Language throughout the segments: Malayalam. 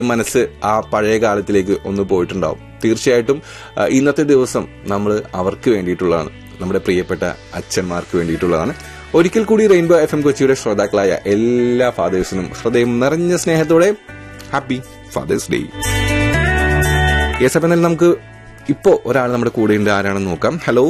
മനസ്സ് ആ പഴയ കാലത്തിലേക്ക് ഒന്ന് പോയിട്ടുണ്ടാവും തീർച്ചയായിട്ടും ആ, ഇന്നത്തെ ദിവസം നമ്മൾ അവർക്ക് വേണ്ടിയിട്ടുള്ളതാണ് നമ്മുടെ പ്രിയപ്പെട്ട അച്ഛന്മാർക്ക് വേണ്ടിയിട്ടുള്ളതാണ് ഒരിക്കൽ കൂടി റെയിൻബോ എഫ് എം കൊച്ചിയുടെ ശ്രോതാക്കളായ എല്ലാ ഫാദേഴ്സിനും ഹൃദയം നിറഞ്ഞ സ്നേഹത്തോടെ ഹാപ്പി ഫാദേഴ്സ് ഡേ യെസ് അപ്പം എന്നാൽ നമുക്ക് ഇപ്പോ ഒരാൾ നമ്മുടെ കൂടെ ഉണ്ട് ആരാണെന്ന് നോക്കാം ഹലോ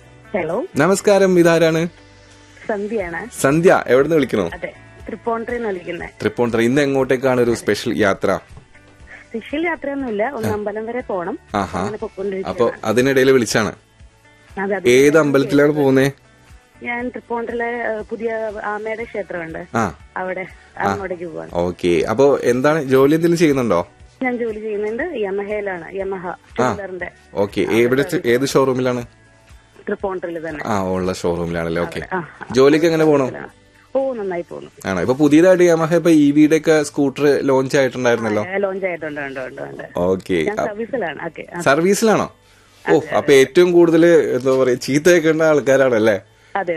ഹലോ നമസ്കാരം ഇതാരാണ് സന്ധ്യയാണ് സന്ധ്യ എവിടെ നിന്ന് വിളിക്കണോ അതെ തൃപ്പോണ്ടറിന്ന് വിളിക്കുന്നത് തൃപ്പൂണിത്തുറ ഇന്ന് എങ്ങോട്ടേക്കാണ് ഒരു സ്പെഷ്യൽ യാത്ര സ്പെഷ്യൽ യാത്രയൊന്നുമില്ല ഒന്ന് അമ്പലം വരെ പോണം ആഹാ അങ്ങനെ പൊക്കോണ്ടിരിക്കുകയാണ്. അപ്പൊ അതിനിടയിൽ വിളിച്ചാണ് അതെ, അതെ. ഏത് അമ്പലത്തിലാണ് പോകുന്നേ ഞാൻ തൃപ്പോണ്ടറിലെ ഏഹ്, പുതിയ ആമയുടെ ക്ഷേത്രമുണ്ട് ആ അവിടെ അങ്ങോട്ടേക്ക് പോവാണ് ഓക്കെ അപ്പൊ എന്താണ് ജോലി എന്തെങ്കിലും ചെയ്യുന്നുണ്ടോ ഞാൻ ജോലി ചെയ്യുന്നുണ്ട് യമഹയിലാണ് യമഹ ടൂവീലറിന്റെ ഓക്കെ എവിടെ ഏത് ഷോറൂമിലാണ് തൃപ്പോണ്ടറിൽ തന്നെ ആ ഉള്ള ഷോറൂമിലാണല്ലേ ഓക്കെ ആ, ജോലിക്ക് എങ്ങനെ പോണോ ഓ നന്നായി പോകുന്നു ആണോ ഇപ്പൊ പുതിയതായിട്ട് യമഹ ഇപ്പൊ ഇ വിയുടെ ഒക്കെ സ്കൂട്ടർ ലോഞ്ച് ആയിട്ടുണ്ടായിരുന്നല്ലോ ലോഞ്ച് ആയിട്ടുണ്ട് ഉണ്ട് ഉണ്ട് ഉണ്ട് ഓക്കെ ഞാൻ സർവീസിലാണ് ഓക്കെ സർവീസിലാണോ ഓ അപ്പൊ ഏറ്റവും കൂടുതൽ എന്താ പറയാ ചീത്ത കേൾക്കേണ്ട ആൾക്കാരാണല്ലേ അതെ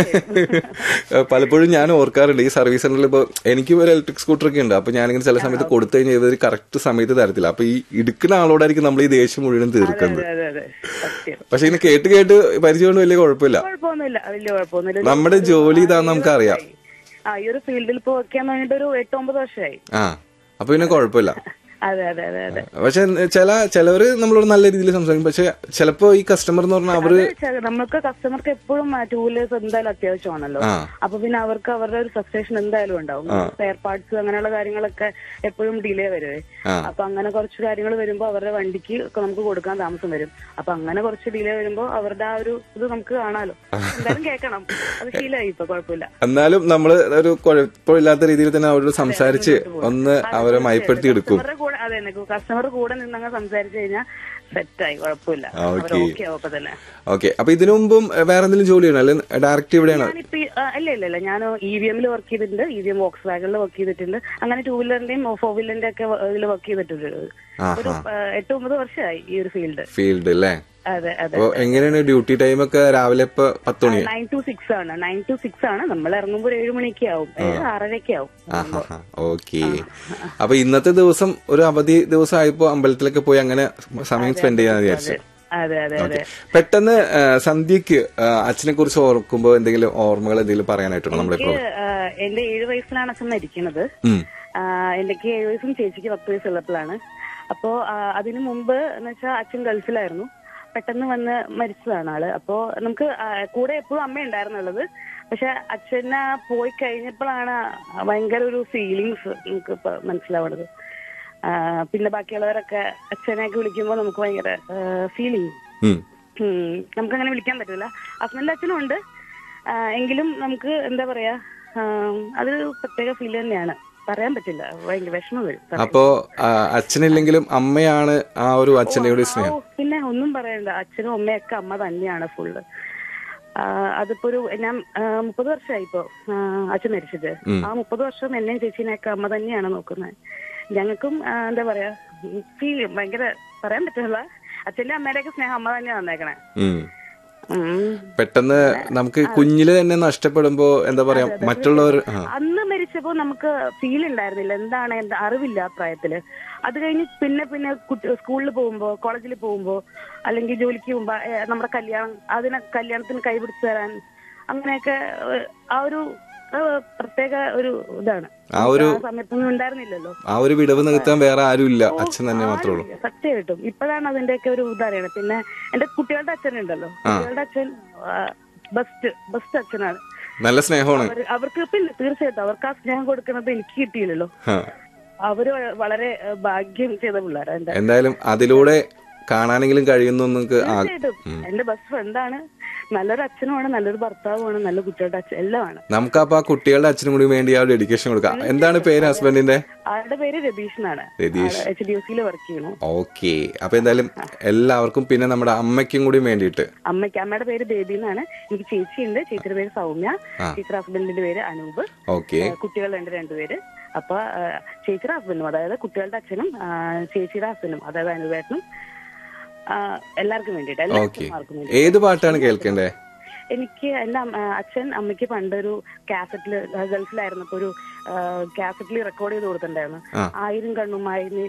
തീർച്ചയായും പലപ്പോഴും ഞാൻ ഓർക്കാറുണ്ട് ഈ സർവീസ് സെന്ററിൽ ഇപ്പൊ എനിക്ക് ഒരു ഇലക്ട്രിക് സ്കൂട്ടർ ഒക്കെ ഉണ്ട് അപ്പൊ ഞാനിങ്ങനെ ചില സമയത്ത് കൊടുത്തു കഴിഞ്ഞാൽ ഇവർ കറക്റ്റ് സമയത്ത് തരത്തില്ല അപ്പൊ ഈ ഇടുക്കുന്ന ആളോടായിരിക്കും നമ്മൾ ഈ ദേഷ്യം മുഴുവൻ തീർക്കുന്നത് അതെ അതെ സത്യം പക്ഷെ ഇങ്ങനെ കേട്ട് കേട്ട് പരിചയമുണ്ട് വലിയ കുഴപ്പമില്ല കുഴപ്പമൊന്നുമില്ല വലിയ കുഴപ്പമൊന്നുമില്ല നമ്മുടെ ജോലി ഇതാന്ന് നമുക്കറിയാം ആ ഈ ഒരു ഫീൽഡിൽ ഇപ്പൊ വർക്ക് ചെയ്യാൻ വേണ്ടിട്ട് ഒരു എട്ട് ഒമ്പത് വർഷമായി ആ അപ്പൊ പിന്നെ കുഴപ്പമില്ല അതെ അതെ അതെ അതെ പക്ഷെ ചില ചിലവര് നമ്മളോട് നല്ല രീതിയിൽ സംസാരിക്കും പക്ഷെ ചിലപ്പോ ഈ കസ്റ്റമർ എന്ന് പറഞ്ഞാൽ അവര് അത് ചെ- നമുക്ക് കസ്റ്റമർക്ക് എപ്പോഴും ടൂ വീലേഴ്സ് എന്തായാലും അത്യാവശ്യമാണല്ലോ ആ അപ്പൊ പിന്നെ അവർക്ക് അവരുടെ ഒരു ഫ്രസ്ട്രേഷൻ എന്തായാലും ഉണ്ടാവും സ്പെയർ പാർട്സ് അങ്ങനെയുള്ള കാര്യങ്ങളൊക്കെ എപ്പോഴും ഡിലേ വരുവേ ആ. അപ്പൊ അങ്ങനെ കുറച്ച് കാര്യങ്ങൾ വരുമ്പോ അവരുടെ വണ്ടിക്ക് ഒക്കെ നമുക്ക് കൊടുക്കാൻ താമസം വരും അപ്പൊ അങ്ങനെ കുറച്ച് ഡിലേ വരുമ്പോ അവരുടെ ആ ഒരു ഇത് നമുക്ക് കാണാലോ എന്തായാലും കേൾക്കണം അത് ശീലമായി ഇപ്പൊ കുഴപ്പമില്ല എന്നാലും നമ്മള് ഒരു കുഴപ്പമില്ലാത്ത രീതിയിൽ തന്നെ അവരോട് സംസാരിച്ച് ഒന്ന് അവരെ മയപ്പെടുത്തി എടുക്കും കസ്റ്റമറുടെ കൂടെ അതെ കസ്റ്റമർ കൂടെ നിന്നങ്ങ് സംസാരിച്ചു കഴിഞ്ഞാൽ സെറ്റായി കുഴപ്പമില്ല ആ, അവർ ഓക്കേ. ഓക്കെ ആവും അപ്പൊ തന്നെ ഓക്കെ അപ്പൊ ഇതിനു മുമ്പും ഏഹ്, വേറെ എന്തെങ്കിലും ജോലിയാണോ അല്ലെങ്കിൽ ഡയറക്റ്റ് ഇവിടെയാണോ ഞാനിപ്പോ ഈ- ആ, ഇല്ല ഇല്ല ഇല്ല ഞാൻ ഇ വി എമ്മിൽ വർക്ക് ചെയ്തിട്ടുണ്ട് ഇ വി എം വോക്സ് വാഗണിൽ വർക്ക് ചെയ്തിട്ടുണ്ട് അങ്ങനെ ടൂ വീലറിന്റെയും ഫോർ വീലറിന്റെ ഒക്കെ ഇതിൽ വർക്ക് ചെയ്തിട്ടുണ്ട് ആ ഒരു ആ, എട്ട് ഒമ്പത് വർഷമായി ഈ ഒരു ഫീൽഡ് ഫീൽഡ് അല്ലേ അതെ അതെ അപ്പൊ എങ്ങനെയാണ് ഡ്യൂട്ടി ടൈം ഒക്കെ രാവിലെ ഇപ്പൊ പത്ത് മണി നയൻ ടു സിക്സ് ആണ് നയൻ ടു സിക്സ് ആണ് നമ്മൾ ഇറങ്ങുമ്പോൾ ഒരു ഏഴ് മണിയൊക്കെ ആവും ഏഴ് ആറരയൊക്കെ ആവും ഓക്കെ അപ്പൊ ഇന്നത്തെ ദിവസം ഒരു അവധി ദിവസം ആയപ്പോ അമ്പലത്തിലൊക്കെ പോയി അങ്ങനെ സമയം സ്പെൻഡ് ചെയ്യാന്ന് വിചാരിച്ചു അതെ അതെ അതെ പെട്ടെന്ന് ആ, സന്ധ്യക്ക് അച്ഛനെ കുറിച്ച് ഓർക്കുമ്പോ എന്തെങ്കിലും ഓർമ്മകൾ എന്തെങ്കിലും പറയാനായിട്ടുണ്ടോ നമ്മളിപ്പോ എനിക്ക് ആ, എന്റെ ഏഴ് വയസ്സിലാണ് അച്ഛൻ മരിക്കുന്നത് ഉം. ആ, എനിക്ക് ഏഴ് വയസ്സും ചേച്ചിക്ക് പത്ത് വയസ്സുള്ളപ്പോഴാണ് അപ്പോ ആ, അതിനു മുമ്പ് എന്ന് വെച്ചാൽ അച്ഛൻ ഗൾഫിലായിരുന്നു പെട്ടെന്ന് വന്ന് മരിച്ചതാണ് ആള് അപ്പോ നമുക്ക് ആ, കൂടെ എപ്പോഴും അമ്മ ഉണ്ടായിരുന്നുള്ളത് പക്ഷെ അച്ഛനെ പോയി കഴിഞ്ഞപ്പോഴാണ് ഭയങ്കര ഒരു ഫീലിങ്സ് നമുക്ക് ഇപ്പൊ മനസ്സിലാവുന്നത് ആ, പിന്നെ ബാക്കിയുള്ളവരൊക്കെ അച്ഛനെയൊക്കെ വിളിക്കുമ്പോൾ നമുക്ക് ഭയങ്കര ഫീൽ ചെയ്യും ഉം. ഉം. നമുക്കങ്ങനെ വിളിക്കാൻ പറ്റൂല ഹസ്ബൻഡിന്റെ അച്ഛനും ഉണ്ട് ആ, എങ്കിലും നമുക്ക് എന്താ പറയാ ആ, അതൊരു പ്രത്യേക ഫീൽ തന്നെയാണ് പറയാൻ പറ്റില്ല ഭയങ്കര വിഷമം വരും പറയാൻ. അപ്പോ ആ, അച്ഛനില്ലെങ്കിലും അമ്മയാണ് ആ ഒരു അച്ഛനോട് സ്നേഹം ഓ, പിന്നെ ഒന്നും പറയണ്ട അച്ഛനും അമ്മയൊക്കെ അമ്മ തന്നെയാണ് ഫുള്ള് അതിപ്പോ ഒരു ഞാൻ ആ, മുപ്പത് വർഷമായി ഇപ്പോ ആ, അച്ഛൻ മരിച്ചത് ആ മുപ്പത് വർഷം എന്നെയും ചേച്ചീനെയൊക്കെ അമ്മ തന്നെയാണ് നോക്കുന്നത് ഞങ്ങൾക്കും ആ, എന്താ പറയാ ഫീൽ ഭയങ്കര പറയാൻ പറ്റില്ല അച്ഛന്റെ അമ്മയുടെയൊക്കെ സ്നേഹം അമ്മ തന്നെയാണ് വന്നേക്കണേ ഉം. ഉം. പെട്ടെന്ന് നമുക്ക് കുഞ്ഞില് തന്നെ നഷ്ടപ്പെടുമ്പോ എന്താ പറയാ മറ്റുള്ളവർ ആ, അന്ന് മരിച്ചപ്പോ നമുക്ക് ഫീൽ ഉണ്ടായിരുന്നില്ല എന്താണ് എന്താ അറിവില്ല ആ പ്രായത്തില് അത് കഴിഞ്ഞ് പിന്നെ പിന്നെ കുട്ടി സ്കൂളിൽ പോകുമ്പോ കോളേജിൽ പോകുമ്പോ അല്ലെങ്കിൽ ജോലിക്ക് പോകുമ്പോ ഏ, നമ്മുടെ കല്യാണം അതിനെ കല്യാണത്തിന് കൈപിടിച്ചു തരാൻ അങ്ങനെയൊക്കെ ഏ, ആ ഒരു ആ, പ്രത്യേക ഒരു ഇതാണ് ആ ഒരു ആ സമയത്തൊന്നും ഉണ്ടായിരുന്നില്ലല്ലോ ആ ഒരു വിടവ് നികത്താൻ വേറെ ആരും ഇല്ല അച്ഛൻ തന്നെ മാത്രമേ ഉള്ളൂ സത്യമായിട്ടും ഇപ്പോഴാണ് അതിന്റെയൊക്കെ ഒരു ഇതറിയണത് പിന്നെ എന്റെ കുട്ടികളുടെ അച്ഛനുണ്ടല്ലോ കുട്ടികളുടെ അച്ഛൻ ബെസ്റ്റ് ബെസ്റ്റ് അച്ഛനാണ് നല്ല സ്നേഹമാണ് അവര് അവർക്ക് പിന്നെ തീർച്ചയായിട്ടും അവർക്ക് ആ സ്നേഹം കൊടുക്കുന്നത് എനിക്ക് കിട്ടിയില്ലല്ലോ ആ. അവര് വളരെ ഏഹ്, ഭാഗ്യം ചെയ്ത പിള്ളേരാ എന്റെ എന്തായാലും അതിലൂടെ കാണാനെങ്കിലും കഴിയുന്നു നിങ്ങൾക്ക് ആ- തീർച്ചയായിട്ടും എന്റെ ബെസ്റ്റ് ഫ്രണ്ടാണ് നല്ലൊരു അച്ഛനുമാണ് നല്ലൊരു ഭർത്താവുമാണ് നല്ല കുട്ടികളുടെ അച്ഛൻ എല്ലാമാണ് നമുക്ക് അപ്പൊ ആ കുട്ടികളുടെ അച്ഛനും കൂടി വേണ്ടി ആ ഡെഡിക്കേഷൻ കൊടുക്കാം എന്താണ് പേര് ഹസ്ബൻഡിന്റെ ആളുടെ പേര് രതീഷ് എന്നാണ് രതീഷ് എച്ച് ഡി എഫ് സിയിൽ വർക്ക് ചെയ്യണു ഓക്കെ അപ്പൊ എന്തായാലും എല്ലാവർക്കും പിന്നെ നമ്മുടെ അമ്മയ്ക്കും കൂടി വേണ്ടിയിട്ട് അമ്മയ്ക്ക് അമ്മയുടെ പേര് ബേബി എന്നാണ് എനിക്ക് ചേച്ചിയുണ്ട് ചേച്ചിയുടെ പേര് സൗമ്യ ചേച്ചിയുടെ ഹസ്ബൻഡിന്റെ പേര് അനൂപ് ഓക്കെ ഏഹ് കുട്ടികളുണ്ട് രണ്ടുപേര് അപ്പൊ ഏഹ് ചേച്ചിയുടെ ഹസ്ബൻഡും അതായത് കുട്ടികളുടെ അച്ഛനും ആ, ചേച്ചിയുടെ ഹസ്ബൻഡും അതായത് അനുവേട്ടനും ആ, എല്ലാവർക്കും വേണ്ടിയിട്ട് എല്ലാ ഓക്കെ അച്ഛന്മാർക്കും വേണ്ടി ഏത് പാട്ടാണ് കേൾക്കേണ്ടേ എനിക്ക് എന്റെ അമ്മ- ആ, അച്ഛൻ അമ്മയ്ക്ക് പണ്ടൊരു കാസറ്റിൽ ഗൾഫിലായിരുന്നപ്പോ ഒരു കാസറ്റിൽ റെക്കോർഡ് ചെയ്ത് കൊടുത്തിട്ടുണ്ടായിരുന്നു ആ. ആയിരം കണ്ണുമായി നീ